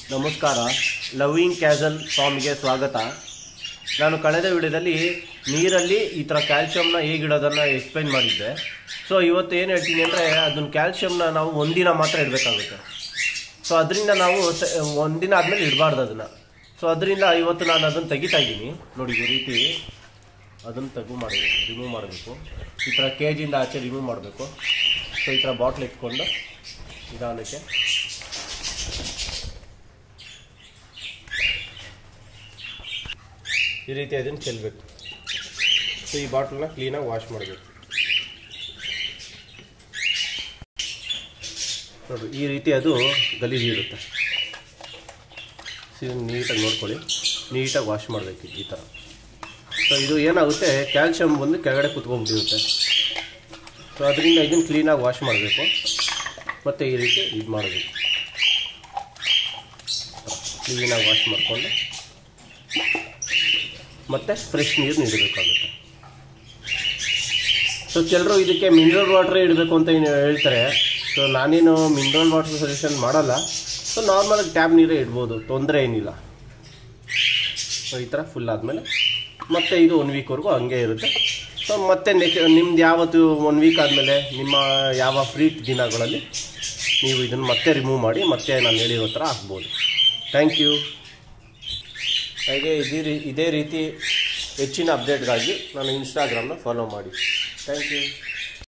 ನಮಸ್ಕಾರ loving castle ಫಾರ್ಮ್ಗೆ ಸ್ವಾಗತ ನಾನು ಕಳೆದ ವಿಡಿಯೋದಲ್ಲಿ ನೀರಲ್ಲಿ ಈ ಥರ ಕ್ಯಾಲ್ಶಿಯಮ್ನ ಹೇಗಿಡೋದನ್ನು ಎಕ್ಸ್ಪ್ಲೈನ್ ಮಾಡಿದ್ದೆ ಸೊ ಇವತ್ತು ಏನು ಹೇಳ್ತೀನಿ ಅಂದರೆ ಅದನ್ನ ಕ್ಯಾಲ್ಶಿಯಮ್ನ ನಾವು ಒಂದಿನ ಮಾತ್ರ ಇಡಬೇಕಾಗುತ್ತೆ ಸೊ ಅದರಿಂದ ನಾವು ಸ- ಒಂದಿನ ಆದಮೇಲೆ ಇಡಬಾರ್ದು ಅದನ್ನು ಸೊ ಅದರಿಂದ ಇವತ್ತು ನಾನು ಅದನ್ನು ತೆಗಿತಾ ಇದ್ದೀನಿ ನೋಡಿ ಈ ರೀತಿ ಅದನ್ನು ತೆಗು ಮಾಡಿ ರಿಮೂವ್ ಮಾಡಬೇಕು ಈ ಥರ ಕೇಜಿಂದ ಆಚೆ ರಿಮೂವ್ ಮಾಡಬೇಕು ಸೊ ಈ ಥರ ಬಾಟ್ಲ್ ಎತ್ಕೊಂಡು ನಿಧಾನಕ್ಕೆ ಈ ರೀತಿ ಅದನ್ನು ಚೆಲ್ಲಬೇಕು ಸೊ ಈ ಬಾಟ್ಲನ್ನ ಕ್ಲೀನಾಗಿ ವಾಶ್ ಮಾಡಬೇಕು ನೋಡಿ ಈ ರೀತಿ ಅದು ಗಲೀಜು ಇರುತ್ತೆ ಸೊ ಇದನ್ನ ನೀಟಾಗಿ ನೋಡ್ಕೊಳ್ಳಿ ನೀಟಾಗಿ ವಾಶ್ ಮಾಡಬೇಕು ಈ ಥರ ಸೊ ಇದು ಏನಾಗುತ್ತೆ ಕ್ಯಾಲ್ಶಿಯಮ್ ಬಂದು ಕೆಳಗಡೆ ಕುತ್ಕೊಂಡ್ಬಿಟ್ಟಿರುತ್ತೆ ಸೊ ಅದರಿಂದ ಇದನ್ನು ಕ್ಲೀನಾಗಿ ವಾಶ್ ಮಾಡಬೇಕು ಮತ್ತು ಈ ರೀತಿ ಇದು ಮಾಡಬೇಕು ಕ್ಲೀನಾಗಿ ವಾಶ್ ಮಾಡಿಕೊಂಡು ಮತ್ತು ಫ್ರೆಶ್ ನೀರು ನೀಡಬೇಕಾಗುತ್ತೆ ಸೊ ಕೆಲವರು ಇದಕ್ಕೆ ಮಿನರಲ್ ವಾಟರ್ ಇಡಬೇಕು ಅಂತ ಏನು ಹೇಳ್ತಾರೆ ಸೊ ನಾನೇನು ಮಿನರಲ್ ವಾಟರ್ ಸಜೆಷನ್ ಮಾಡಲ್ಲ ಸೊ ನಾರ್ಮಲಾಗಿ ಟ್ಯಾಪ್ ನೀರೇ ಇಡ್ಬೋದು ತೊಂದರೆ ಏನಿಲ್ಲ ಸೊ ಈ ಥರ ಫುಲ್ ಆದಮೇಲೆ ಮತ್ತೆ ಇದು ಒನ್ ವೀಕ್ವರೆಗೂ ಹಂಗೆ ಇರುತ್ತೆ ಸೊ ಮತ್ತೆ ನೆಕ್ ನಿಮ್ದು ಯಾವತ್ತು ಒನ್ ವೀಕ್ ಆದಮೇಲೆ ನಿಮ್ಮ ಯಾವ ಫ್ರೀ ದಿನಗಳಲ್ಲಿ ನೀವು ಇದನ್ನು ಮತ್ತೆ ರಿಮೂವ್ ಮಾಡಿ ಮತ್ತೆ ನಾನು ಹೇಳಿರೋ ಥರ ಹಾಕ್ಬೋದು ಥ್ಯಾಂಕ್ ಯು ಹಾಗೆ ಇದೇ ರೀ ಇದೇ ರೀತಿ ಹೆಚ್ಚಿನ ಅಪ್ಡೇಟ್ಗಾಗಿ ನಾನು ಇನ್ಸ್ಟಾಗ್ರಾಮ್ನ ಫಾಲೋ ಮಾಡಿ ಥ್ಯಾಂಕ್ ಯು